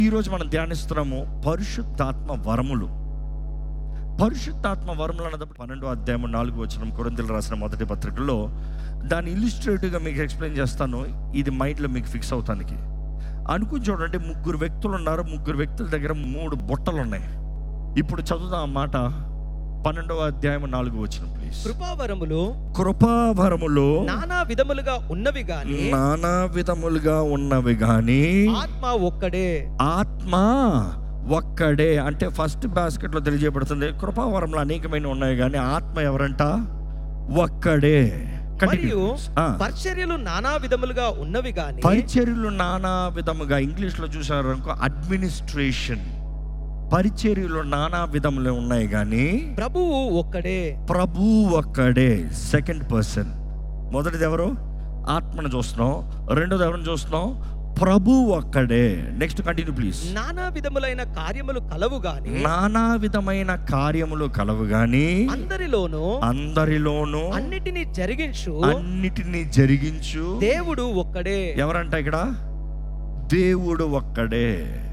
ఈరోజు మనం ధ్యానిస్తున్నాము పరిశుద్ధాత్మ వరములు పరిశుద్ధాత్మ వరములు అన్నప్పుడు పన్నెండో అధ్యాయం నాలుగు వచ్చిన కొరింతలు రాసిన మొదటి పత్రికలో దాన్ని ఇల్లుస్ట్రేటివ్గా మీకు ఎక్స్ప్లెయిన్ చేస్తాను ఇది మైండ్లో మీకు ఫిక్స్ అవుతానికి అనుకుని చూడండి ముగ్గురు వ్యక్తులు ఉన్నారు ముగ్గురు వ్యక్తుల దగ్గర మూడు బుట్టలు ఉన్నాయి ఇప్పుడు చదువుదాం ఆ మాట పన్నెండవ అధ్యాయం నాలుగు వచ్చిన ప్లీజ్ కృపావరములు కృపావరములు నానా విధములుగా ఉన్నవి గాని నానా విధములుగా ఉన్నవి కానీ ఆత్మ ఒక్కడే ఆత్మ ఒక్కడే అంటే ఫస్ట్ బాస్కెట్లో తెలియజేయబడుతుంది కృపావరంలో అనేకమైన ఉన్నాయి కానీ ఆత్మ ఎవరంట ఒక్కడే Continue, మరియు please. ఆ. పరిచర్యలు నానా విధములుగా ఉన్నవి గాని పరిచర్యలు నానా విధముగా ఇంగ్లీష్లో చూసారు అనుకో అడ్మినిస్ట్రేషన్ పరిచర్యలు నానా విధములు ఉన్నాయి కానీ ప్రభువు ఒక్కడే ప్రభు ఒక్కడే సెకండ్ పర్సన్ మొదటిది ఎవరు ఆత్మను చూస్తున్నాం రెండోది ఎవరిని చూస్తున్నాం ప్రభు ఒక్కడే నెక్స్ట్ కంటిన్యూ ప్లీజ్ నానా విధములైన కార్యములు కలవు గాని నానా విధమైన కార్యములు కలవు గాని అందరిలోనూ అందరిలోనూ అన్నిటినీ జరిగించు అన్నిటినీ జరిగించు దేవుడు ఒక్కడే ఎవరంట ఇక్కడ దేవుడు ఒక్కడే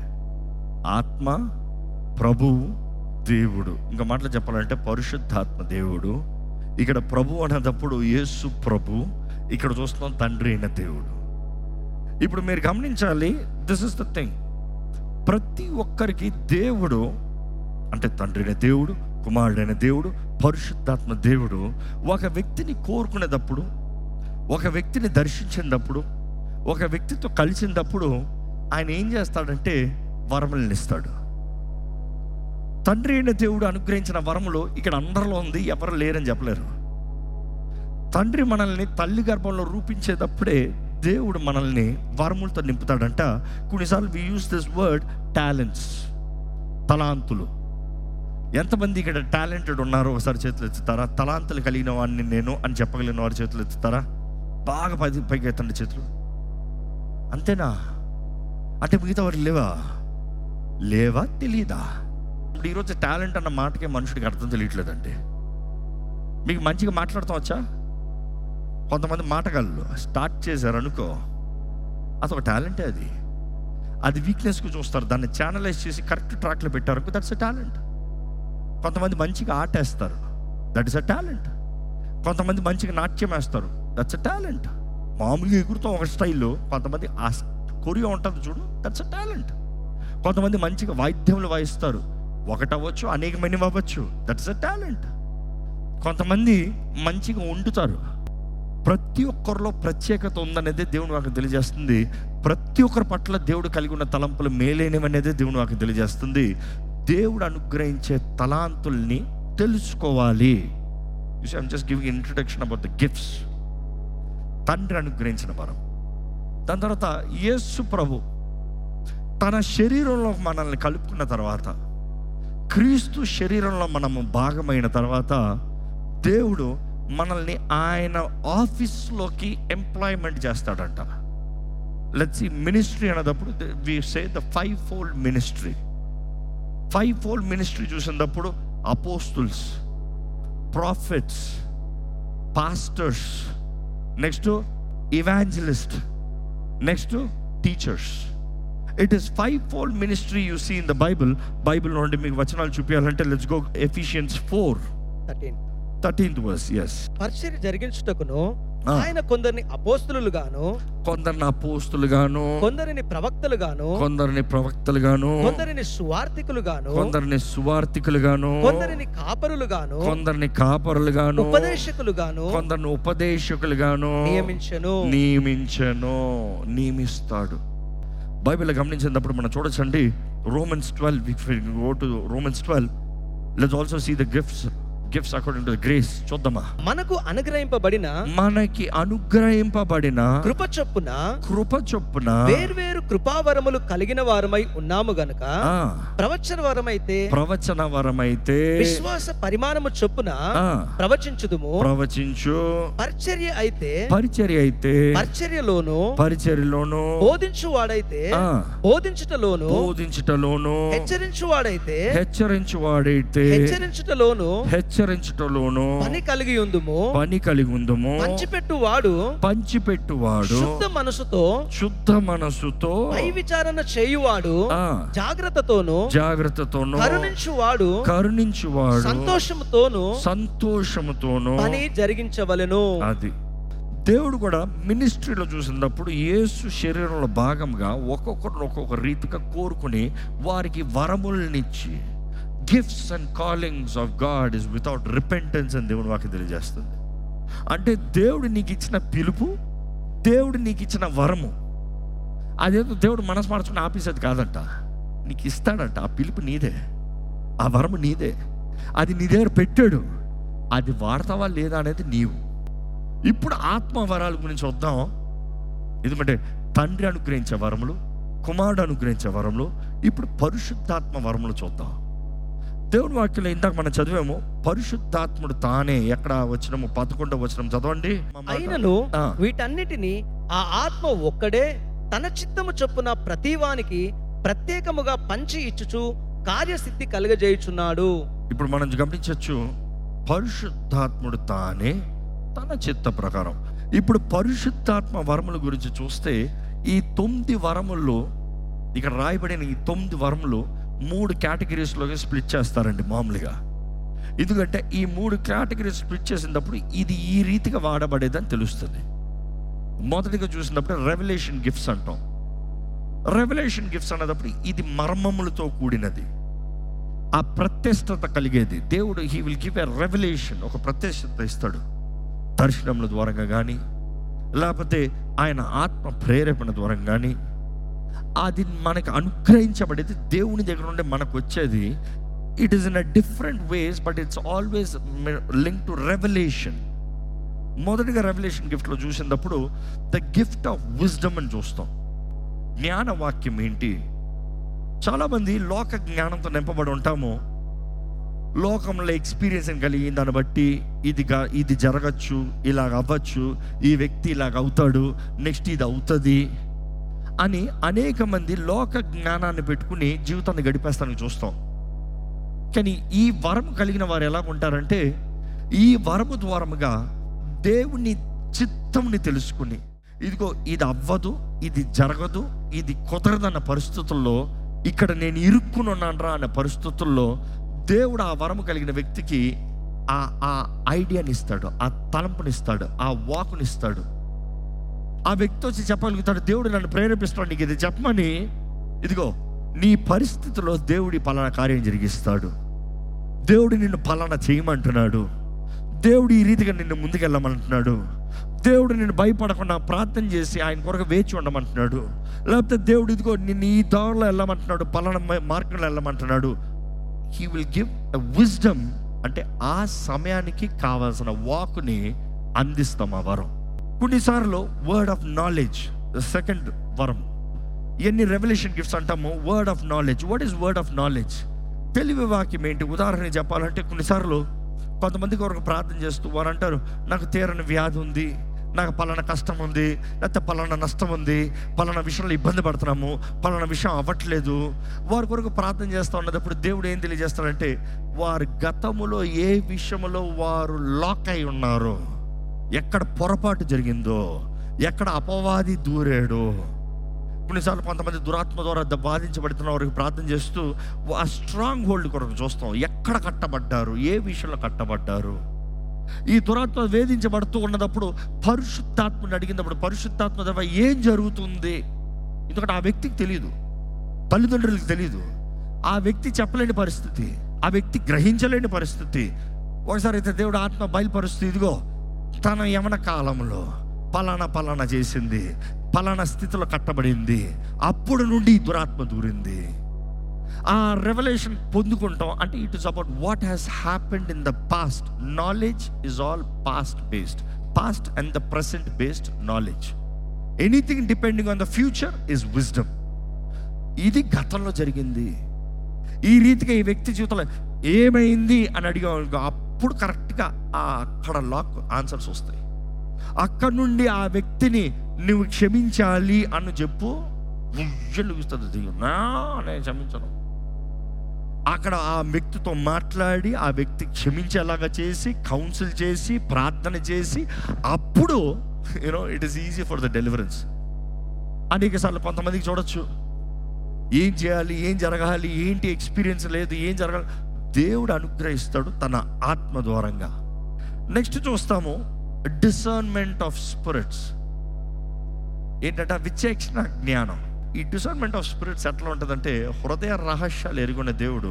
ఆత్మ ప్రభు దేవుడు ఇంకా మాటలు చెప్పాలంటే పరిశుద్ధాత్మ దేవుడు ఇక్కడ ప్రభు అనేటప్పుడు యేసు ప్రభు ఇక్కడ చూస్తున్నాం తండ్రి అయిన దేవుడు ఇప్పుడు మీరు గమనించాలి దిస్ ఇస్ ద థింగ్ ప్రతి ఒక్కరికి దేవుడు అంటే తండ్రి అయిన దేవుడు కుమారుడైన దేవుడు పరిశుద్ధాత్మ దేవుడు ఒక వ్యక్తిని కోరుకునేటప్పుడు ఒక వ్యక్తిని దర్శించినప్పుడు ఒక వ్యక్తితో కలిసినప్పుడు ఆయన ఏం చేస్తాడంటే వరములను ఇస్తాడు తండ్రి అయిన దేవుడు అనుగ్రహించిన వరములు ఇక్కడ అందరిలో ఉంది ఎవరు లేరని చెప్పలేరు తండ్రి మనల్ని తల్లి గర్భంలో రూపించేటప్పుడే దేవుడు మనల్ని వరములతో నింపుతాడంట కొన్నిసార్లు we use this word talents తలాంతులు ఎంతమంది ఇక్కడ టాలెంటెడ్ ఉన్నారో ఒకసారి చేతులు ఎత్తుతారా తలాంతులు కలిగిన వాడిని నేను అని చెప్పగలిగిన వారి చేతులు ఎత్తుతారా బాగా పది పైకి ఎత్తండి చేతులు అంతేనా అంటే మిగతా వారికి లేవా లేవా తెలీదా ఇప్పుడు ఈరోజు టాలెంట్ అన్న మాటకే మనుషుడికి అర్థం తెలియట్లేదండి మీకు మంచిగా మాట్లాడతాం వచ్చా కొంతమంది మాటగాళ్ళు స్టార్ట్ చేశారు అనుకో అది ఒక టాలెంటే అది అది వీక్నెస్కి చూస్తారు దాన్ని ఛానలైజ్ చేసి కరెక్ట్ ట్రాక్లో పెట్టారు దట్స్ అ టాలెంట్ కొంతమంది మంచిగా ఆట వేస్తారు దట్ ఇస్ అ టాలెంట్ కొంతమంది మంచిగా నాట్యం వేస్తారు దట్స్ అ టాలెంట్ మామూలుగా ఎగురుతాం ఒక స్టైల్లో కొంతమంది ఆ కొరియో ఉంటుంది చూడు దట్స్ అ టాలెంట్ కొంతమంది మంచిగా వాయిద్యములు వాయిస్తారు ఒకటి అవ్వచ్చు అనేకమైనవి అవ్వచ్చు దట్స్ అ టాలెంట్ కొంతమంది మంచిగా వండుతారు ప్రతి ఒక్కరిలో ప్రత్యేకత ఉందనేది దేవుడు నాకు తెలియజేస్తుంది ప్రతి ఒక్కరి పట్ల దేవుడు కలిగి ఉన్న తలంపులు మేలైనవనేది దేవుడు నాకు తెలియజేస్తుంది దేవుడు అనుగ్రహించే తలాంతుల్ని తెలుసుకోవాలి I'm just giving introduction about the gifts తండ్రి అనుగ్రహించిన వరం దాని తర్వాత యేసు ప్రభు తన శరీరంలో మనల్ని కలుపుకున్న తర్వాత క్రీస్తు శరీరంలో మనము భాగమైన తర్వాత దేవుడు మనల్ని ఆయన ఆఫీస్లోకి ఎంప్లాయ్మెంట్ చేస్తాడంట లెట్స్ ఈ మినిస్ట్రీ అనేటప్పుడు we say the fivefold ministry fivefold ministry చూసినప్పుడు apostles prophets pastors next evangelist next teachers it is fivefold ministry you see in the Bible Bible నుండి మీకు వచనాలు చూపించాలంటే let's go Ephesians four thirteen thirteenth verse ఎస్ పరిచర్య జరిగించుటకును ఆ. ఆయన కొందరిని అపోస్తులు గాను కొందరిని అపోస్తులుగాను కొందరిని ప్రవక్తలు గాను కొందరిని ప్రవక్తలుగాను కొందరిని సువార్థికులు గాను కొందరిని సువార్థికులుగాను కొందరిని కాపరులు గాను కొందరిని కాపరులుగాను ఉపదేశకులు గాను కొందరిని ఉపదేశకులుగాను నియమించను నియమించను నియమిస్తాడు బైబిల్ గమనించినప్పుడు మనం చూడొచ్చండి Romans twelve go to Romans twelve let's also see the gifts gifts according to grace చూద్దామా మనకు అనుగ్రహింపబడిన మనకి అనుగ్రహింపబడిన కృప చొప్పున కృప చొప్పున వేర్వేరు కృపావరములు కలిగిన వారమై ఉన్నాము గనుక ఆ, ప్రవచన వరమైతే ప్రవచన వరమైతే విశ్వాస పరిమాణము చొప్పున ఆ, ప్రవచించుదుము ప్రవచించు పరిచర్య అయితే పరిచర్య అయితే పరిచర్యలోను పరిచర్యలోను బోధించు వాడైతే ఆ, బోధించుటలోను బోధించుటలోను హెచ్చరించు వాడైతే హెచ్చరించు వాడైతే హెచ్చరించుటలోను హెచ్చరించుటలోను పని కలిగి ఉందుము పని కలిగి ఉందము పంచిపెట్టు వాడు పంచిపెట్టువాడు శుద్ధ మనసుతో శుద్ధ మనసుతో పై విచారణ చేయువాడు ఆ, జాగ్రత్తతోను జాగ్రత్తతోనూ కరుణించువాడు కరుణించువాడు సంతోషముతోను సంతోషముతోనూ పని జరిగించవలెను అది దేవుడు కూడా మినిస్ట్రీలో చూసినప్పుడు యేసు శరీరంలో భాగంగా ఒక్కొక్కరిని ఒక్కొక్క రీతిగా కోరుకుని వారికి వరములనిచ్చి gifts and callings of God is without repentance అని దేవుడు వాకి తెలియజేస్తుంది అంటే దేవుడు నీకు ఇచ్చిన పిలుపు దేవుడు నీకు ఇచ్చిన వరము అదేదో దేవుడు మనసు మార్చుకుని ఆపేసేది కాదంట నీకు ఇస్తాడంట ఆ పిలుపు నీదే ఆ వరము నీదే అది నీ దగ్గర పెట్టాడు అది వాడతావా లేదా అనేది నీవు ఇప్పుడు ఆత్మ వరాల గురించి వద్దాం ఎందుకంటే తండ్రి అనుగ్రహించే వరములు కుమారుడు అనుగ్రహించే వరములు ఇప్పుడు పరిశుద్ధాత్మ వరములు చూద్దాం దేవుని వాక్యంలో ఇందాక మనం చదివాము పరిశుద్ధాత్ముడు తానే ఎక్కడ వచ్చినాము పదకొండవ వచ్చినాం చదవండి అయినను ఆ. వీటన్నిటిని ఆ ఆత్మ ఒక్కడే తన చిత్తము చొప్పున ప్రతివానికి ప్రత్యేకముగా పంచి ఇచ్చుచు కార్యసిద్ధి కలుగజేయుచున్నాడు ఇప్పుడు మనం గమనించవచ్చు పరిశుద్ధాత్ముడు తానే తన చిత్త ప్రకారం ఇప్పుడు పరిశుద్ధాత్మ వరముల గురించి చూస్తే ఈ తొమ్మిది వరముల్లో ఇక్కడ రాయబడిన ఈ తొమ్మిది వరములు మూడు కేటగిరీస్లోకి స్ప్లిట్ చేస్తారండి మామూలుగా ఎందుకంటే ఈ మూడు కేటగిరీస్ స్ప్లిట్ చేసినప్పుడు ఇది ఈ రీతిగా వాడబడేదని తెలుస్తుంది మొదటిగా చూసినప్పుడు రెవల్యూషన్ గిఫ్ట్స్ అంటాం రెవల్యూషన్ గిఫ్ట్స్ అన్నప్పుడు ఇది మర్మములతో కూడినది ఆ ప్రత్యక్షత కలిగేది దేవుడు he will give a revolution ఒక ప్రత్యక్షత ఇస్తాడు దర్శనముల ద్వారంగా కానీ లేకపోతే ఆయన ఆత్మ ప్రేరేపణ ద్వారా కానీ అది మనకు అనుగ్రహించబడేది దేవుని దగ్గర నుండి మనకు వచ్చేది it is in a different ways but it's always link to revolution మొదటిగా రెవల్యూషన్ గిఫ్ట్లో చూసినప్పుడు ద గిఫ్ట్ ఆఫ్ విజ్డమ్ అని చూస్తాం జ్ఞాన వాక్యం ఏంటి చాలామంది లోక జ్ఞానంతో నింపబడి ఉంటాము లోకంలో ఎక్స్పీరియన్స్ కలిగి దాన్ని బట్టి ఇది గా- ఇది జరగచ్చు ఇలాగ అవ్వచ్చు ఈ వ్యక్తి ఇలాగ అవుతాడు నెక్స్ట్ ఇది అవుతుంది అని అనేక మంది లోక జ్ఞానాన్ని పెట్టుకుని జీవితాన్ని గడిపేస్తానికి చూస్తాం కానీ ఈ వరం కలిగిన వారు ఎలా ఉంటారంటే ఈ వరము ద్వారముగా దేవుని చిత్తంని తెలుసుకుని ఇదిగో ఇది అవ్వదు ఇది జరగదు ఇది కుదరదన్న పరిస్థితుల్లో ఇక్కడ నేను ఇరుక్కుని ఉన్నానరా అన్న పరిస్థితుల్లో దేవుడు ఆ వరము కలిగిన వ్యక్తికి ఆ ఆ ఐడియాని ఇస్తాడు ఆ తలంపునిస్తాడు ఆ వాకునిస్తాడు ఆ వ్యక్తి వచ్చి చెప్పగలుగుతాడు దేవుడు నన్ను ప్రేరేపిస్తాడు నీకు ఇది చెప్పమని ఇదిగో నీ పరిస్థితిలో దేవుడి పలానా కార్యం జరిగిస్తాడు దేవుడు నిన్ను పలానా చేయమంటున్నాడు దేవుడు ఈ రీతిగా నిన్ను ముందుకెళ్ళమంటున్నాడు దేవుడు నిన్ను భయపడకుండా ప్రార్థన చేసి ఆయన కొరకు వేచి ఉండమంటున్నాడు లేకపోతే దేవుడు ఇదిగో నిన్ను ఈ దారిలో వెళ్ళమంటున్నాడు పలానా మ- మార్గంలో వెళ్ళమంటున్నాడు హీ విల్ గివ్ విజ్డమ్ అంటే ఆ సమయానికి కావాల్సిన వాకుని అందిస్తాం ఆ వరం కొన్నిసార్లు వర్డ్ ఆఫ్ నాలెడ్జ్ సెకండ్ వరం ఎన్ని రెవల్యూషన్ గిఫ్ట్స్ అంటాము word of knowledge what is word of knowledge తెలివి వాక్యం ఏంటి ఉదాహరణ చెప్పాలంటే కొన్నిసార్లు కొంతమంది కొరకు ప్రార్థన చేస్తూ వారు అంటారు నాకు తీరని వ్యాధి ఉంది నాకు పలానా కష్టం ఉంది లేకపోతే పలానా నష్టం ఉంది పలానా విషయంలో ఇబ్బంది పడుతున్నాము పలానా విషయం అవ్వట్లేదు వారి కొరకు ప్రార్థన చేస్తూ ఉన్నప్పుడు దేవుడు ఏం తెలియజేస్తాడంటే వారి గతములో ఏ విషయంలో వారు లాక్ అయి ఉన్నారో ఎక్కడ పొరపాటు జరిగిందో ఎక్కడ అపవాది దూరాడో కొన్నిసార్లు కొంతమంది దురాత్మ ద్వారా ద- బాధించబడుతున్న వారికి ప్రార్థన చేస్తూ ఆ స్ట్రాంగ్ హోల్డ్ కొరకు చూస్తాం ఎక్కడ కట్టబడ్డారు ఏ విషయంలో కట్టబడ్డారు ఈ దురాత్మ వేధించబడుతూ ఉన్నప్పుడు పరిశుద్ధాత్మని అడిగినప్పుడు పరిశుద్ధాత్మ ద్వారా ఏం జరుగుతుంది ఎందుకంటే ఆ వ్యక్తికి తెలియదు తల్లిదండ్రులకు తెలియదు ఆ వ్యక్తి చెప్పలేని పరిస్థితి ఆ వ్యక్తి గ్రహించలేని పరిస్థితి ఒకసారి అయితే దేవుడు ఆత్మ బయలుపరుస్తూ ఇదిగో తన యమన కాలంలో పలానా పలానా చేసింది పలానా స్థితిలో కట్టబడింది అప్పుడు నుండి ఈ దురాత్మ దూరింది ఆ రెవల్యూషన్ పొందుకుంటాం అంటే it is about what has happened in the past knowledge is all past based past and the present based knowledge anything depending on the future is wisdom ఇది గతంలో జరిగింది ఈ రీతిగా ఈ వ్యక్తి జీవితంలో ఏమైంది అని అడిగా అప్పుడు కరెక్ట్గా ఆ అక్కడ లాక్ ఆన్సర్స్ వస్తాయి అక్కడ నుండి ఆ వ్యక్తిని నువ్వు క్షమించాలి అని చెప్పు ఉయ్యలుగుస్తుంది దిగు నా నేను క్షమించను అక్కడ ఆ వ్యక్తితో మాట్లాడి ఆ వ్యక్తి క్షమించేలాగా చేసి కౌన్సిల్ చేసి ప్రార్థన చేసి అప్పుడు you know it is easy for the deliverance అనేక సార్లు కొంతమందికి చూడొచ్చు ఏం చేయాలి ఏం జరగాలి ఏంటి ఎక్స్పీరియన్స్ లేదు ఏం జరగాలి దేవుడు అనుగ్రహిస్తాడు తన ఆత్మ ద్వారంగా నెక్స్ట్ చూస్తాము డిసర్న్మెంట్ ఆఫ్ స్పిరిట్స్ ఏంటంటే ఆ విచేక్షణ జ్ఞానం ఈ డిసర్న్మెంట్ ఆఫ్ స్పిరిట్స్ ఎట్లా ఉంటుందంటే హృదయ రహస్యాలు ఎరుగున్న దేవుడు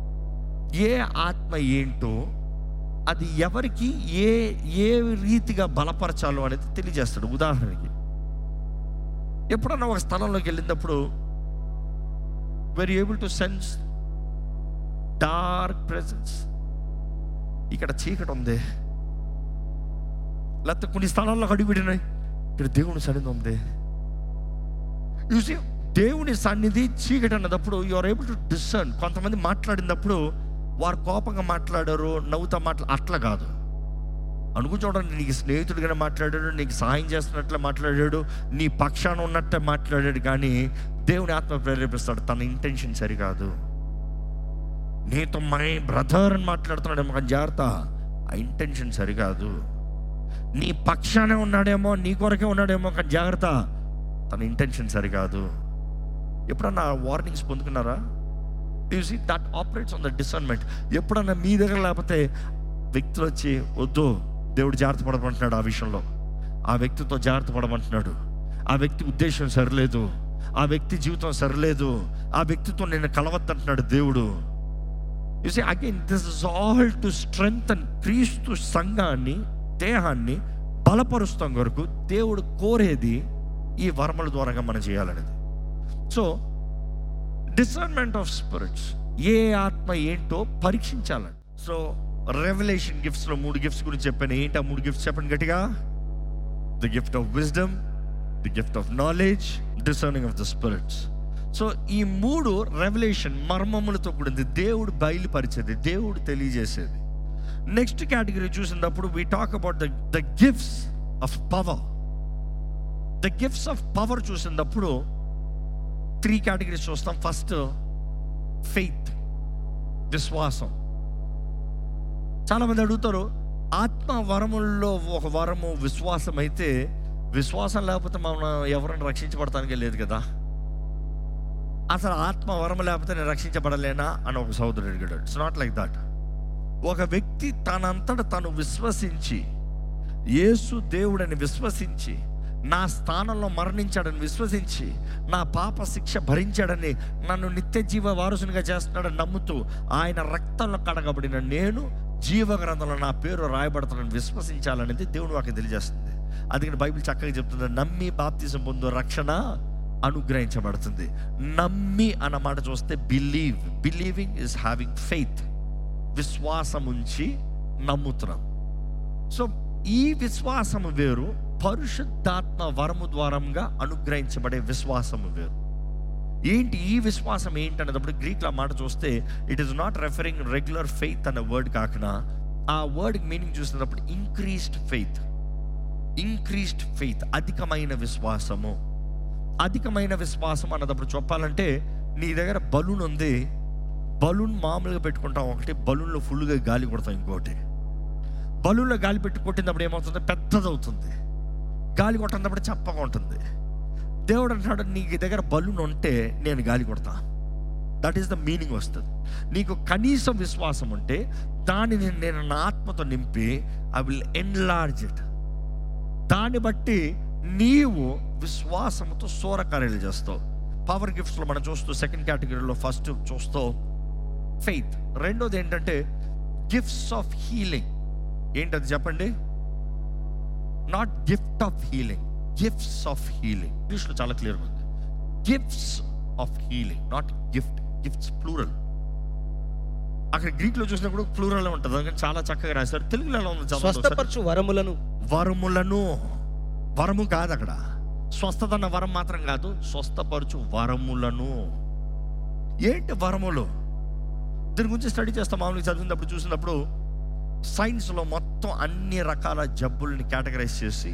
ఏ ఆత్మ ఏంటో అది ఎవరికి ఏ ఏ రీతిగా బలపరచాలో అనేది తెలియజేస్తాడు ఉదాహరణకి ఎప్పుడన్నా ఒక స్థలంలోకి వెళ్ళినప్పుడు very able to sense dark presence ఇక్కడ చీకటి ఉంది లేకపోతే కొన్ని స్థలాల్లో అడుగుపెట్టినాయి ఇక్కడ దేవుని సన్నిధి ఉంది చూసి దేవుని సన్నిధి చీకటి అన్నదప్పుడు you are able to discern కొంతమంది మాట్లాడినప్పుడు వారు కోపంగా మాట్లాడారు నవ్వుతా మాట్లా అట్లా కాదు అనుకుంటా నీకు స్నేహితుడిగానే మాట్లాడాడు నీకు సహాయం చేస్తున్నట్లు మాట్లాడాడు నీ పక్షాన ఉన్నట్టే మాట్లాడాడు కానీ దేవుని ఆత్మ ప్రేరేపిస్తాడు తన ఇంటెన్షన్ సరికాదు నీతో మై బ్రదర్ అని మాట్లాడుతున్నాడేమో కానీ జాగ్రత్త ఆ ఇంటెన్షన్ సరికాదు నీ పక్షానే ఉన్నాడేమో నీ కొరకే ఉన్నాడేమో కానీ జాగ్రత్త తన ఇంటెన్షన్ సరికాదు ఎప్పుడన్నా వార్నింగ్స్ పొందుకున్నారా you see that operates on the discernment ఎప్పుడన్నా మీ దగ్గర లేకపోతే వ్యక్తులు వచ్చి వద్దు దేవుడు జాగ్రత్త పడమంటున్నాడు ఆ విషయంలో ఆ వ్యక్తితో జాగ్రత్త పడమంటున్నాడు ఆ వ్యక్తి ఉద్దేశం సరిలేదు ఆ వ్యక్తి జీవితం సరిలేదు ఆ వ్యక్తితో నేను కలవద్దంటున్నాడు దేవుడు you see again this is all to strength and క్రీస్తు సంఘాన్ని దేహాన్ని బలపరుస్తాం కొరకు దేవుడు కోరేది ఈ వరముల ద్వారాగా మనం చేయాలనేది సో డిసర్న్మెంట్ ఆఫ్ స్పిరిట్స్ ఏ ఆత్మ ఏంటో పరీక్షించాలండి సో రెవల్యూషన్ గిఫ్ట్స్లో మూడు గిఫ్ట్స్ గురించి చెప్పాను ఏంటి ఆ మూడు గిఫ్ట్స్ చెప్పండి గట్టిగా the gift of wisdom the gift of knowledge discerning of the spirits so ఈ మూడు రెవల్యూషన్ మర్మములతో కూడింది దేవుడు బయలుపరిచేది దేవుడు తెలియజేసేది నెక్స్ట్ కేటగిరీ చూసినప్పుడు we talk about the the gifts of power the gifts of power చూసినప్పుడు త్రీ కేటగిరీస్ చూస్తాం ఫస్ట్ ఫెయిత్ విశ్వాసం చాలామంది అడుగుతారు ఆత్మ వరముల్లో ఒక వరము విశ్వాసం అయితే విశ్వాసం లేకపోతే మనం ఎవరైనా రక్షించబడటానికి లేదు కదా అసలు ఆత్మ వరం లేకపోతే నేను రక్షించబడలేనా అని ఒక సోదరుడు అడిగాడు ఇట్స్ నాట్ లైక్ దట్ ఒక వ్యక్తి తనంతట తను విశ్వసించి యేసు దేవుడని విశ్వసించి నా స్థానంలో మరణించాడని విశ్వసించి నా పాప శిక్ష భరించాడని నన్ను నిత్య జీవ వారసునిగా చేస్తున్నాడని నమ్ముతూ ఆయన రక్తంలో కడగబడిన నేను జీవ గ్రంథంలో నా పేరు రాయబడతానని విశ్వసించాలనేది దేవుడు వాకి తెలియజేస్తుంది అందుకని బైబిల్ చక్కగా చెప్తుంది నమ్మి బాప్తిజం పొందు రక్షణ అనుగ్రహించబడుతుంది నమ్మి అన్న మాట చూస్తే believe believing is having faith విశ్వాసం ఉంచి నమ్ముతున్నాం సో ఈ విశ్వాసము వేరు పరిశుద్ధాత్మ వరము ద్వారంగా అనుగ్రహించబడే విశ్వాసము వేరు ఏంటి ఈ విశ్వాసం ఏంటి అనేటప్పుడు గ్రీక్లో మాట చూస్తే it is not referring regular faith అనే వర్డ్ కాకుండా ఆ వర్డ్ మీనింగ్ చూసినప్పుడు ఇంక్రీస్డ్ ఫెయిత్ ఇంక్రీస్డ్ ఫెయిత్ అధికమైన విశ్వాసము అధికమైన విశ్వాసం అన్నదప్పుడు చెప్పాలంటే నీ దగ్గర బలూన్ ఉంది బలూన్ మామూలుగా పెట్టుకుంటాం ఒకటి బలూన్లో ఫుల్గా గాలి కొడతాం ఇంకోటి బలూన్లో గాలి పెట్టి కొట్టినప్పుడు ఏమవుతుంది పెద్దదవుతుంది గాలి కొట్టినప్పుడు చప్పగా ఉంటుంది దేవుడు అంటాడు నీకు దగ్గర బలూన్ ఉంటే నేను గాలి కొడతా దట్ ఈస్ ద మీనింగ్ వస్తుంది నీకు కనీసం విశ్వాసం ఉంటే దానిని నేను నా ఆత్మతో నింపి ఐ విల్ ఎన్లార్జ్ ఇట్ దాన్ని బట్టి నీవు విశ్వాసంతో సూరకార్యాలు చేస్తావు పవర్ గిఫ్ట్స్లో మనం చూస్తూ సెకండ్ కేటగిరీలో ఫస్ట్ చూస్తూ ఫెయిత్ రెండోది ఏంటంటే గిఫ్ట్స్ ఆఫ్ హీలింగ్ ఏంటది చెప్పండి not gift of healing gifts of healing ఇంగ్లీష్లో చాలా క్లియర్గా ఉంది gifts of healing not gift gifts plural అక్కడ గ్రీక్లో చూసినప్పుడు ప్లూరల్ ఉంటుంది అందుకని చాలా చక్కగా రాశారు తెలుగులో ఎలా ఉంది చదవండి ఒకసారి. స్వస్థపరచు వరములను వరములను వరము కాదు అక్కడ స్వస్థత అన్న వరం మాత్రం కాదు స్వస్థపరచు వరములను ఏంటి వరములు దీని గురించి స్టడీ చేస్తాం మామూలుగా చదివినప్పుడు చూసినప్పుడు సైన్స్లో మొత్తం అన్ని రకాల జబ్బుల్ని కేటగరైజ్ చేసి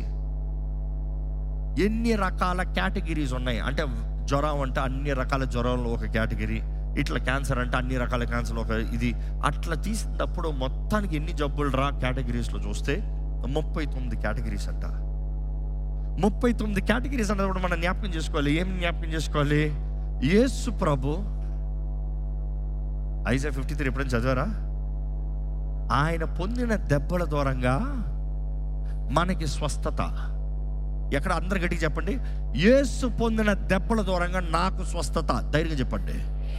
ఎన్ని రకాల కేటగిరీస్ ఉన్నాయి అంటే జ్వరం అంటే అన్ని రకాల జ్వరాల్లో ఒక కేటగిరీ ఇట్లా క్యాన్సర్ అంటే అన్ని రకాల క్యాన్సర్ ఒక ఇది అట్లా తీసినప్పుడు మొత్తానికి ఎన్ని జబ్బులు రా కేటగిరీస్లో చూస్తే ముప్పై తొమ్మిది కేటగిరీస్ అంట ముప్పై తొమ్మిది కేటగిరీస్ అన్నది కూడా మనం జ్ఞాపకం చేసుకోవాలి ఏం జ్ఞాపకం చేసుకోవాలి యేసు ప్రభు ఐజా ఫిఫ్టీ త్రీ ఎప్పుడైనా చదివారా ఆయన పొందిన దెబ్బల దూరంగా మనకి స్వస్థత ఎక్కడ అందరు గట్టిగా చెప్పండి యేసు పొందిన దెబ్బల దూరంగా నాకు స్వస్థత ధైర్యంగా చెప్పండి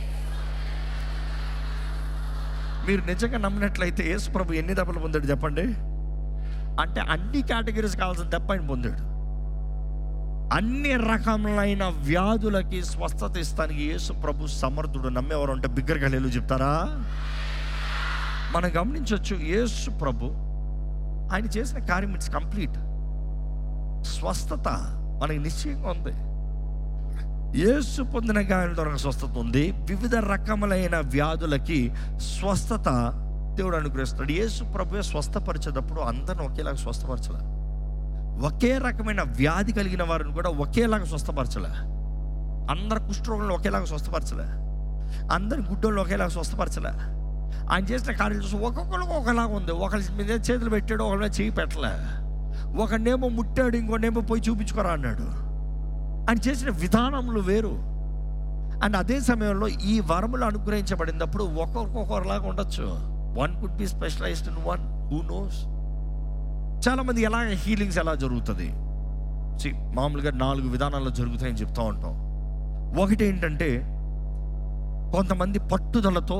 మీరు నిజంగా నమ్మినట్లయితే యేసు ప్రభు ఎన్ని దెబ్బలు పొందాడు చెప్పండి అంటే అన్ని కేటగిరీస్ కావాల్సిన దెబ్బ ఆయన పొందాడు అన్ని రకములైన వ్యాధులకి స్వస్థత ఇస్తానికి యేసు ప్రభు సమర్థుడు నమ్మేవారు అంటే బిగ్గరగా లేలు చెప్తారా మనం గమనించవచ్చు యేసు ప్రభు ఆయన చేసిన కార్యం ఇట్స్ కంప్లీట్ స్వస్థత మనకి నిశ్చయంగా ఉంది యేసు పొందిన గాయాల ద్వారా స్వస్థత ఉంది వివిధ రకములైన వ్యాధులకి స్వస్థత దేవుడు అనుగ్రహిస్తాడు యేసు ప్రభువే స్వస్థపరిచేటప్పుడు అందరిని ఒకేలాగా స్వస్థపరచలే ఒకే రకమైన వ్యాధి కలిగిన వారిని కూడా ఒకేలాగా స్వస్థపరచలే అందరు కుష్ఠరోగులను ఒకేలాగా స్వస్థపరచలే అందరి గుడ్డోళ్ళు ఒకేలాగా స్వస్థపరచలే ఆయన చేసిన కార్యాలు చూసి ఒక్కొక్కరికి ఒకలాగా ఉంది ఒకరి మీద చేతులు పెట్టాడు ఒకరి మీద చేయి పెట్టలే ఒకనేమో ముట్టాడు ఇంకోనేమో పోయి చూపించుకోరా అన్నాడు ఆయన చేసిన విధానములు వేరు అండ్ అదే సమయంలో ఈ వరములు అనుగ్రహించబడినప్పుడు ఒక్కొక్కలాగా ఉండొచ్చు one could be specialized in one who knows చాలామంది ఎలాగ హీలింగ్స్ ఎలా జరుగుతుంది See, మామూలుగా నాలుగు విధానాల్లో జరుగుతాయని చెప్తా ఉంటాం ఒకటి ఏంటంటే కొంతమంది పట్టుదలతో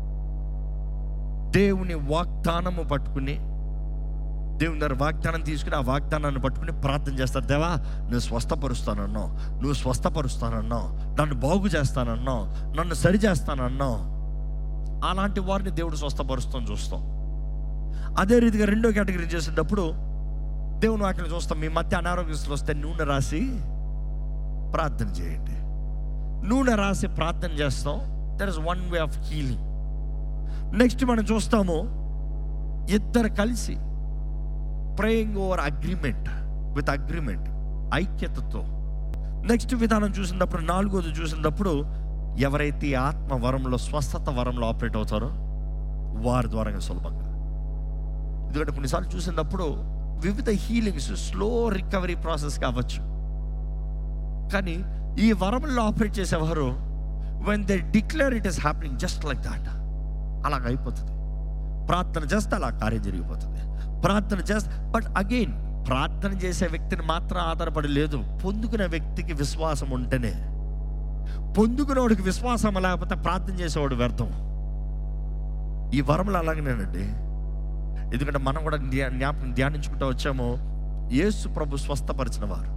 దేవుని వాగ్దానము పట్టుకుని దేవుని దగ్గర వాగ్దానం తీసుకుని ఆ వాగ్దానాన్ని పట్టుకుని ప్రార్థన చేస్తారు దేవా నువ్వు స్వస్థపరుస్తానన్నావు నువ్వు స్వస్థపరుస్తానన్నావు నన్ను బాగు చేస్తానన్నావు నన్ను సరి చేస్తానన్నావు అలాంటి వారిని దేవుడు స్వస్థపరుస్తాం చూస్తాం అదే రీతిగా రెండో కేటగిరీ చేసేటప్పుడు దేవుని వాక్యం చూస్తాం మీ మధ్య అనారోగ్యస్తులు వస్తే నూనె రాసి ప్రార్థన చేయండి నూనె రాసి ప్రార్థన చేస్తాం there is one way of healing next మనం చూస్తాము ఇద్దరు కలిసి praying over agreement with agreement ఐక్యతతో నెక్స్ట్ విధానం చూసినప్పుడు నాలుగోది చూసినప్పుడు ఎవరైతే ఈ ఆత్మ వరంలో స్వస్థత వరంలో ఆపరేట్ అవుతారో వారి ద్వారా సులభంగా ఎందుకంటే కొన్నిసార్లు చూసినప్పుడు వివిధ హీలింగ్స్ స్లో రికవరీ ప్రాసెస్ కావచ్చు కానీ ఈ వరంలో ఆపరేట్ చేసేవారు when they declare it is happening just like that అలాగ అయిపోతుంది ప్రార్థన చేస్తే అలా కార్యం జరిగిపోతుంది ప్రార్థన చేస్తే బట్ అగైన్ ప్రార్థన చేసే వ్యక్తిని మాత్రం ఆధారపడి లేదు పొందుకునే వ్యక్తికి విశ్వాసం ఉంటేనే పొందుకునేవాడికి విశ్వాసం లేకపోతే ప్రార్థన చేసేవాడు వ్యర్థం ఈ వరములు అలాగనేనండి ఎందుకంటే మనం కూడా ధ్యా- జ్ఞాపకం ధ్యానించుకుంటూ వచ్చామో యేసు ప్రభు స్వస్థపరిచిన వారు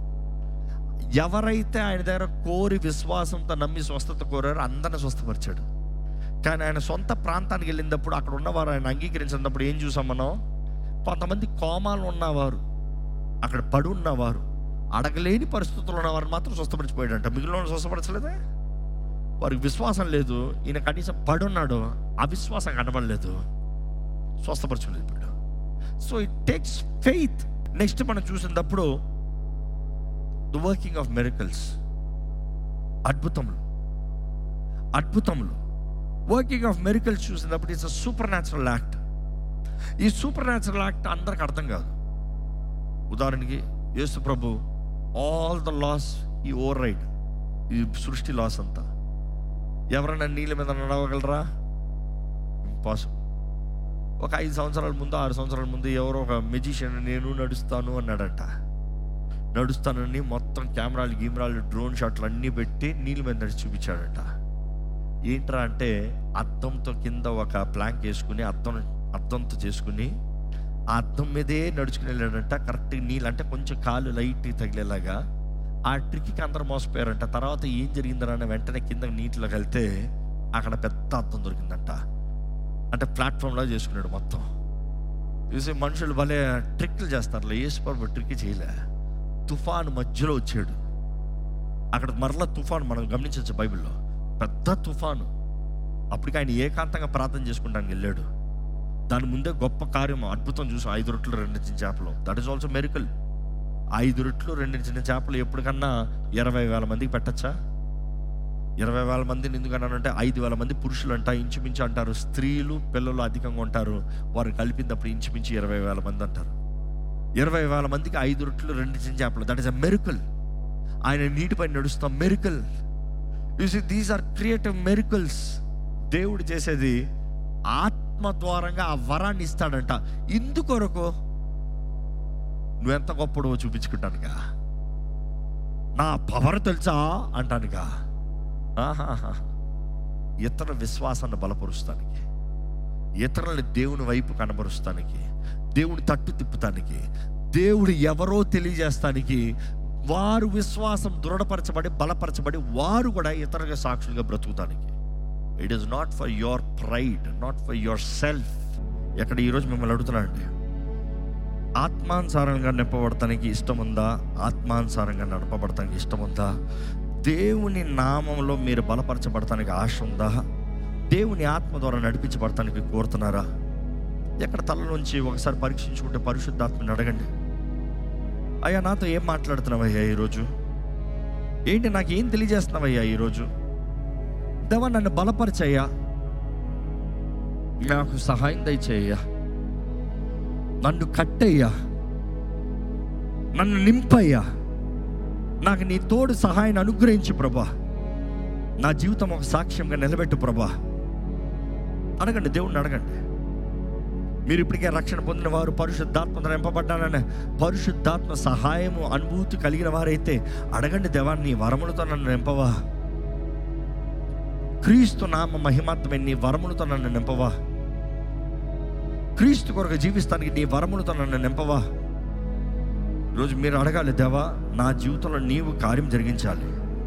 ఎవరైతే ఆయన దగ్గర కోరి విశ్వాసంతో నమ్మి స్వస్థత కోరారో అందరిని స్వస్థపరిచాడు కానీ ఆయన సొంత ప్రాంతానికి వెళ్ళినప్పుడు అక్కడ ఉన్నవారు ఆయన అంగీకరించినప్పుడు ఏం చూసాం మనం కొంతమంది కోమాలు ఉన్నవారు అక్కడ పడి ఉన్నవారు అడగలేని పరిస్థితుల్లో ఉన్నవారు మాత్రం స్వస్థపరిచిపోయాడంట మిగిలిన వాళ్ళు స్వస్థపరచలేదే వారికి విశ్వాసం లేదు ఈయన కనీసం పడున్నాడు అవిశ్వాసం కనబడలేదు స్వస్థపరచలేదు ఇప్పుడు so it takes faith next మనం చూసినప్పుడు ద వర్కింగ్ ఆఫ్ మెరికల్స్ అద్భుతములు అద్భుతములు వర్కింగ్ ఆఫ్ మెరికల్స్ చూసినప్పుడు it's a supernatural act ఈ సూపర్ న్యాచురల్ యాక్ట్ అందరికి అర్థం కాదు ఉదాహరణకి యేసు ప్రభు ఆల్ ద లాస్ ఈ ఓవర్ రైడ్ ఈ సృష్టి లాస్ అంతా ఎవరైనా నీళ్ళ మీద నడవగలరా ఇంపాసిబుల్ ఒక ఐదు సంవత్సరాల ముందు ఆరు సంవత్సరాల ముందు ఎవరో ఒక మెజిషియన్ నేను నడుస్తాను అన్నాడంట నడుస్తానని మొత్తం కెమెరాలు గీమరాలు డ్రోన్ షాట్లు అన్నీ పెట్టి నీళ్ళ మీద నడిచి చూపించాడంట ఏంట్రా అంటే అద్దంతో కింద ఒక ప్లాంక్ వేసుకుని అద్దం అద్దంతో చేసుకుని ఆ అద్దం మీదే నడుచుకుని వెళ్ళాడంట కరెక్ట్గా నీళ్ళు అంటే కొంచెం కాలు లైట్ తగిలేలాగా ఆ ట్రిక్కి అందరూ మోసపోయారంట తర్వాత ఏం జరిగిందరా అని వెంటనే కింద నీటిలోకి వెళ్తే అక్కడ పెద్ద అద్దం దొరికిందంట అంటే ప్లాట్ఫామ్లా చేసుకున్నాడు మొత్తం చూసి మనుషులు భలే ట్రిక్లు చేస్తారు ఏసుపర్వ ట్రిక్ చేయలే తుఫాను మధ్యలో వచ్చాడు అక్కడ మరలా తుఫాను మనం గమనించవచ్చు బైబిల్లో పెద్ద తుఫాను అప్పటికి ఆయన ఏకాంతంగా ప్రార్థన చేసుకుంటానికి వెళ్ళాడు దాని ముందే గొప్ప కార్యం అద్భుతం చూసాం ఐదు రొట్లు రెండు చిన్న చేపలు దట్ ఈస్ ఆల్సో మెరికల్ ఐదు రొట్లు రెండు చిన్న చేపలు ఎప్పటికన్నా ఇరవై వేల మందికి పెట్టచ్చా ఇరవై వేల మందిని ఎందుకన్నానంటే ఐదు వేల మంది పురుషులు అంట ఇంచుమించు అంటారు స్త్రీలు పిల్లలు అధికంగా ఉంటారు వారు కలిపినప్పుడు ఇంచుమించు ఇరవై వేల మంది అంటారు ఇరవై వేల మందికి ఐదు రొట్టెలు రెండు చిన్న చేపలు దట్ ఇస్ అ మెరుకల్ ఆయన నీటిపై నడుస్తాం miracle you see these are creative miracles దేవుడు చేసేది ఆత్మ ద్వారంగా ఆ వరాన్ని ఇస్తాడంట ఇందుకొరకు నువ్వెంత గొప్పడో చూపించుకుంటానుగా నా పవర్ తెలుసా అంటానుగా ఆహాహా. ఇతరుల విశ్వాసాన్ని బలపరుస్తానికి ఇతరులని దేవుని వైపు కనబరుస్తానికి దేవుని తట్టు తిప్పుతానికి దేవుడు ఎవరో తెలియజేస్తానికి వారు విశ్వాసం దృఢపరచబడి బలపరచబడి వారు కూడా ఇతరుల సాక్షులుగా బ్రతుకుతానికి it is not for your pride not for your self ఎక్కడ ఈరోజు మిమ్మల్ని అడుగుతున్నానండి ఆత్మానుసారంగా నింపబడటానికి ఇష్టం ఉందా ఆత్మానుసారంగా నడపబడటానికి ఇష్టం ఉందా దేవుని నామంలో మీరు బలపరచబడటానికి ఆశ ఉందా దేవుని ఆత్మ ద్వారా నడిపించబడటానికి కోరుతున్నారా ఎక్కడ తల నుంచి ఒకసారి పరీక్షించుకుంటే పరిశుద్ధాత్మని అడగండి అయ్యా నాతో ఏం మాట్లాడుతున్నావయ్యా ఈరోజు ఏంటి నాకు ఏం తెలియజేస్తున్నావయ్యా ఈరోజు దేవా నన్ను బలపరిచయ్యా నాకు సహాయం దయచేయ్యా నన్ను కట్టయ్యా నన్ను నింపయ్యా నాకు నీ తోడు సహాయాన్ని అనుగ్రహించు ప్రభా నా జీవితం ఒక సాక్ష్యంగా నిలబెట్టు ప్రభా అడగండి దేవుణ్ణి అడగండి మీరు ఇప్పటికే రక్షణ పొందిన వారు పరిశుద్ధాత్మ నింపబడ్డానని పరిశుద్ధాత్మ సహాయము అనుభూతి కలిగిన వారైతే అడగండి దేవా నీ వరములతో నన్ను నింపవా క్రీస్తు నామ మహిమాత్మే నీ వరములతో నన్ను నింపవా క్రీస్తు కొరకు జీవిస్తానికి నీ వరములతో నన్ను నింపవా ఈరోజు మీరు అడగాలి దేవా నా జీవితంలో నీవు కార్యం జరిగించాలి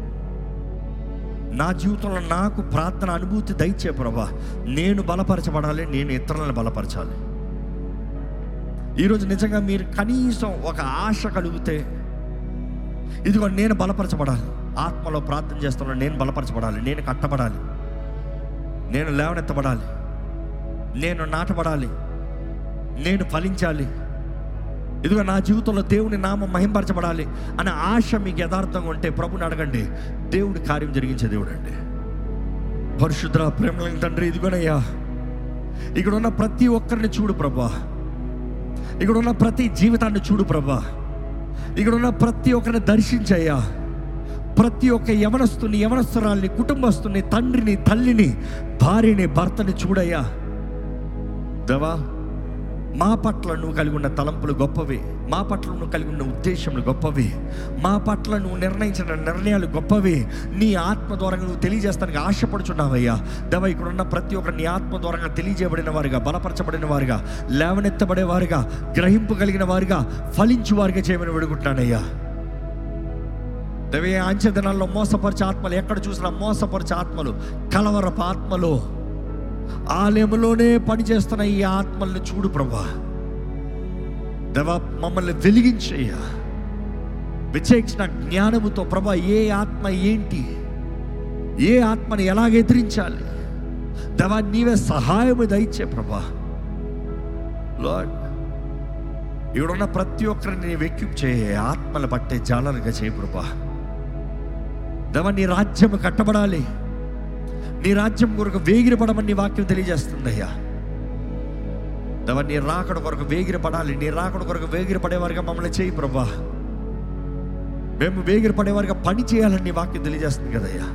నా జీవితంలో నాకు ప్రార్థన అనుభూతి దయచే ప్రభా నేను బలపరచబడాలి నేను ఇతరులను బలపరచాలి ఈరోజు నిజంగా మీరు కనీసం ఒక ఆశ కలిగితే ఇదిగో నేను బలపరచబడాలి ఆత్మలో ప్రార్థన చేస్తున్నా నేను బలపరచబడాలి నేను కట్టబడాలి నేను లేవనెత్తబడాలి నేను నాటబడాలి నేను ఫలించాలి ఇదిగో నా జీవితంలో దేవుని నామం మహింపరచబడాలి అనే ఆశ మీకు యథార్థంగా ఉంటే ప్రభుని అడగండి దేవుడి కార్యం జరిగించే దేవుడు అండి పరిశుద్ర ప్రేమ తండ్రి ఇదిగోనయ్యా ఇక్కడ ఉన్న ప్రతి ఒక్కరిని చూడు ప్రభా ఇక్కడ ఉన్న ప్రతి జీవితాన్ని చూడు ప్రభా ఇక్కడ ఉన్న ప్రతి ఒక్కరిని దర్శించయ్యా ప్రతి ఒక్క యవనస్తుని యవనస్తురాల్ని కుటుంబస్తుని తండ్రిని తల్లిని భార్యని భర్తని చూడయ్యా దేవా మా పట్ల నువ్వు కలిగి ఉన్న తలంపులు గొప్పవి మా పట్ల నువ్వు కలిగి ఉన్న ఉద్దేశములు గొప్పవి మా పట్ల నువ్వు నిర్ణయించిన నిర్ణయాలు గొప్పవి నీ ఆత్మ ద్వారా నువ్వు తెలియజేస్తానికి ఆశపడుచున్నావయ్యా దేవ ఇక్కడ ఉన్న ప్రతి ఒక్కరు నీ ఆత్మ ద్వారా తెలియజేయబడిన వారుగా బలపరచబడిన వారుగా లేవనెత్తబడే వారుగా గ్రహింపు కలిగిన వారుగా ఫలించు వారుగా చేయమని వేడుకుంటున్నానయ్యా దేవే అంచె దినాల్లో మోసపరిచే ఆత్మలు ఎక్కడ చూసినా మోసపరిచే ఆత్మలు కలవరపు ఆత్మలు ఆలయంలోనే పనిచేస్తున్న ఈ ఆత్మల్ని చూడు ప్రభా దేవా మమ్మల్ని వెలిగించయ్యా విచేక్షణ జ్ఞానముతో ప్రభా ఏ ఆత్మ ఏంటి ఏ ఆత్మని ఎలాగ ఎదిరించాలి దేవా నీవే సహాయము దయచే ప్రభా లార్డ్ ఇక్కడున్న ప్రతి ఒక్కరిని నీ వెక్కిప్ చేయ ఆత్మలు పట్టే జాలలుగా చేయ ప్రభా దేవా నీ రాజ్యము కట్టబడాలి నీ రాజ్యం కొరకు వేగిరపడమని నీ వాక్యం తెలియజేస్తుంది అయ్యా దేవా నీ రాకడ కొరకు వేగిరపడాలి నీ రాకడ కొరకు వేగిరపడేవారుగా మమ్మల్ని చేయి ప్రభా మేము వేగిరపడేవారుగా పని చేయాలని నీ వాక్యం తెలియజేస్తుంది కదయ్యా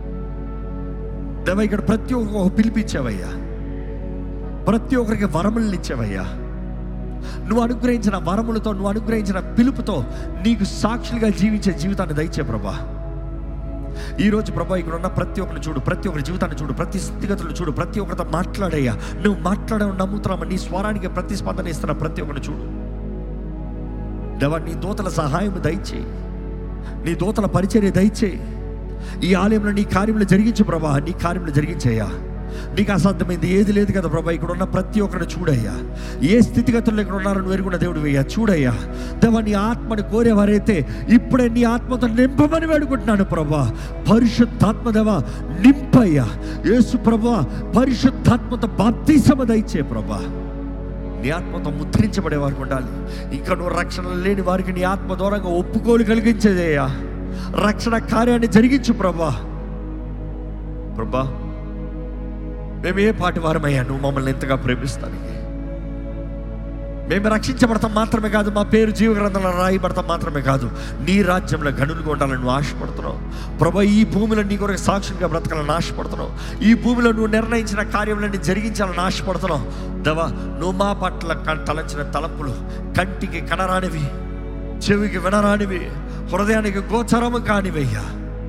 దేవా ఇక్కడ ప్రతి ఒక్క పిలిపించావయ్యా ప్రతి ఒక్కరికి వరములను ఇచ్చావయ్యా నువ్వు అనుగ్రహించిన వరములతో నువ్వు అనుగ్రహించిన పిలుపుతో నీకు సాక్షులుగా జీవించే జీవితాన్ని దయచే ప్రభా ఈ రోజు ప్రభా ఇక్కడ ఉన్న ప్రతి ఒక్కరిని చూడు ప్రతి ఒక్కరి జీవితాన్ని చూడు ప్రతి స్థితిగతులను చూడు ప్రతి ఒక్కరితో మాట్లాడయ్యా నువ్వు మాట్లాడవు నమ్ముతున్నామా నీ స్వరానికి ప్రతిస్పందన ఇస్తున్న ప్రతి ఒక్కరిని చూడు దేవా నీ దోతల సహాయం దయచేయి నీ దోతల పరిచర్య దయచేయి ఈ ఆలయంలో నీ కార్యములు జరిగించు ప్రభా నీ కార్యములు జరిగించయ్యా నీకు అసాధ్యమైంది ఏది లేదు కదా ప్రభా ఇక్కడ ఉన్న ప్రతి ఒక్కరిని చూడయ్యా ఏ స్థితిగతుల్లో ఇక్కడ ఉన్నారో నువ్వు ఎరుగున్న దేవుడు అయ్యా చూడయ్యా దేవా నీ ఆత్మని కోరేవారైతే ఇప్పుడే నీ ఆత్మతో నింపమని వేడుకుంటున్నాను ప్రభా పరిశుద్ధాత్మ దేవా నింపయ్యా యేసు ప్రభా పరిశుద్ధాత్మతో బాప్తీసమ దయచే ప్రభా నీ ఆత్మతో ముద్రించబడే వారికి ఉండాలి ఇంకా నువ్వు రక్షణ లేని వారికి నీ ఆత్మ దూరంగా ఒప్పుకోలు కలిగించేదయ్యా రక్షణ కార్యాన్ని జరిగించు ప్రభా ప్రభా మేము ఏ పాటి వారమయ్యా నువ్వు మమ్మల్ని ఎంతగా ప్రేమిస్తానికి మేము రక్షించబడతాం మాత్రమే కాదు మా పేరు జీవగ్రంథంలో రాయబడతాం మాత్రమే కాదు నీ రాజ్యంలో గనులుగా ఉండాలని నువ్వు ఆశపడుతున్నావు ప్రభా ఈ భూమిలో నీ కొరకు సాక్షులుగా బ్రతకాలని ఆశపడుతున్నావు ఈ భూమిలో నువ్వు నిర్ణయించిన కార్యములన్నీ జరిగించాలని ఆశపడుతున్నావు దవా నువ్వు మా పట్ల క- తలంచిన తలంపులు కంటికి కనరానివి చెవికి వినరానివి హృదయానికి గోచరము కానివయ్యా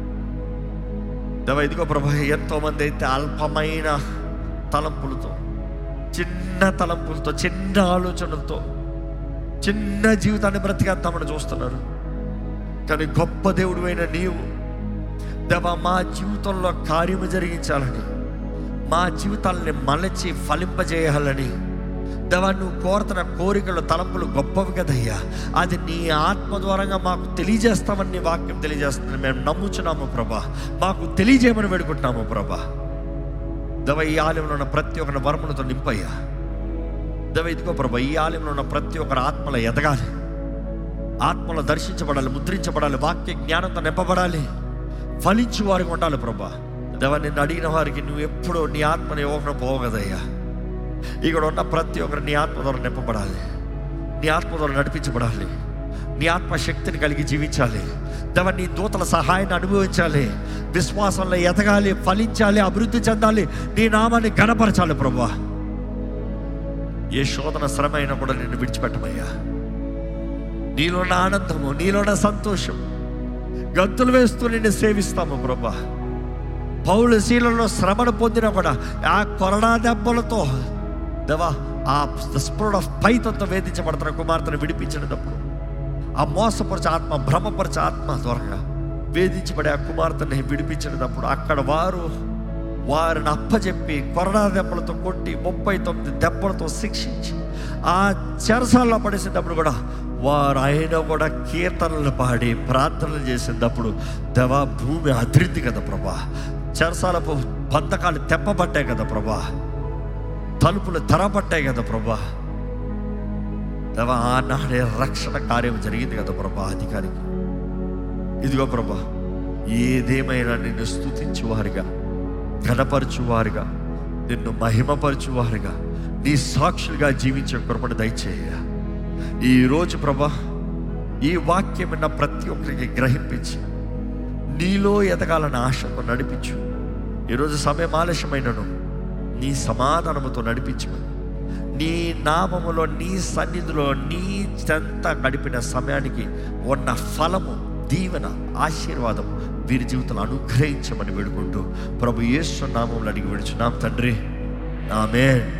దవ ఇదిగో ప్రభా ఎంతో మంది అయితే అల్పమైన తలంపులతో చిన్న తలంపులతో చిన్న ఆలోచనలతో చిన్న జీవితాన్ని బ్రతికేద్దామని చూస్తున్నారు కానీ గొప్ప దేవుడు అయిన నీవు దేవ మా జీవితంలో కార్యము జరిగించాలని మా జీవితాలని మలచి ఫలింపజేయాలని దేవా నువ్వు కోరుతున్న కోరికలు తలంపులు గొప్పవి కదయ్యా అది నీ ఆత్మ ద్వారంగా మాకు తెలియజేస్తామని నీ వాక్యం తెలియజేస్తుంది మేము నమ్ముచున్నాము ప్రభా మాకు తెలియజేయమని వేడుకుంటున్నాము ప్రభా దవ ఈ ఆలయంలో ఉన్న ప్రతి ఒక్కరి వరములతో నింపయ్యా దవ ఇదిగో ప్రభా ఈ ఆలయంలో ఉన్న ప్రతి ఒక్కరు ఆత్మలో ఎదగాలి ఆత్మలో దర్శించబడాలి ముద్రించబడాలి వాక్య జ్ఞానంతో నింపబడాలి ఫలించు వారికి ఉండాలి ప్రభా దేవ నిన్ను అడిగిన వారికి నువ్వు ఎప్పుడూ నీ ఆత్మని ఇవ్వకుండా పోగదయ్యా ఇక్కడ ఉన్న ప్రతి ఒక్కరు నీ ఆత్మ ద్వారా నింపబడాలి నీ ఆత్మ ద్వారా నడిపించబడాలి నీ ఆత్మ శక్తిని కలిగి జీవించాలి దేవ నీ దూతల సహాయాన్ని అనుభవించాలి విశ్వాసంలో ఎదగాలి ఫలించాలి అభివృద్ధి చెందాలి నీ నామాన్ని గణపరచాలి ప్రభా ఏ శోధన శ్రమ అయినా కూడా నిన్ను విడిచిపెట్టమయ్యా నీలోన ఆనందము నీలోన సంతోషం గంతులు వేస్తూ నిన్ను సేవిస్తాము ప్రభా పౌలు శీలలో శ్రమను పొందిన కూడా ఆ కొరడా దెబ్బలతో దేవా ఆ స్పిరిట్ ఆఫ్ పైతంతో వేధించబడుతున్న కుమార్తెను విడిపించినప్పుడు ఆ మోసపరచ ఆత్మ భ్రమపరచ ఆత్మ ద్వారా వేధించబడే ఆ కుమార్తెని విడిపించినప్పుడు అక్కడ వారు వారిని అప్పచెప్పి కొరడా దెబ్బలతో కొట్టి ముప్పై తొమ్మిది దెబ్బలతో శిక్షించి ఆ చెరసాల్లో పడేసేటప్పుడు కూడా వారు అయినా కూడా కీర్తనలు పాడి ప్రార్థనలు చేసేటప్పుడు దేవా భూమి అభివృద్ధి కదా ప్రభా చెరసాలపు బంధకాలు తెప్పబట్టాయి కదా ప్రభా తలుపులు తెరబట్టాయి కదా ప్రభా దేవా ఆనాడే రక్షణ కార్యం జరిగింది కదా ప్రభా అధికారికి ఇదిగో ప్రభా ఏదేమైనా నిన్ను స్తుతించువారుగా ఘనపరచువారుగా నిన్ను మహిమపరచువారుగా నీ సాక్షులుగా జీవించే కృపను దయచేయ ఈరోజు ప్రభా ఈ వాక్యం విన్న ప్రతి ఒక్కరికి గ్రహింపించి నీలో ఎదగాలని ఆశకు నడిపించు ఈరోజు సమయం ఆలస్యమైనను నీ సమాధానముతో నడిపించమని నీ నామములో నీ సన్నిధిలో నీ చెంత గడిపిన సమయానికి ఉన్న ఫలము దీవెన ఆశీర్వాదం వీరి జీవితంలో అనుగ్రహించమని వేడుకుంటూ ప్రభు యేసు నామంలో అడిగి విడుచున్నాం తండ్రి ఆమెన్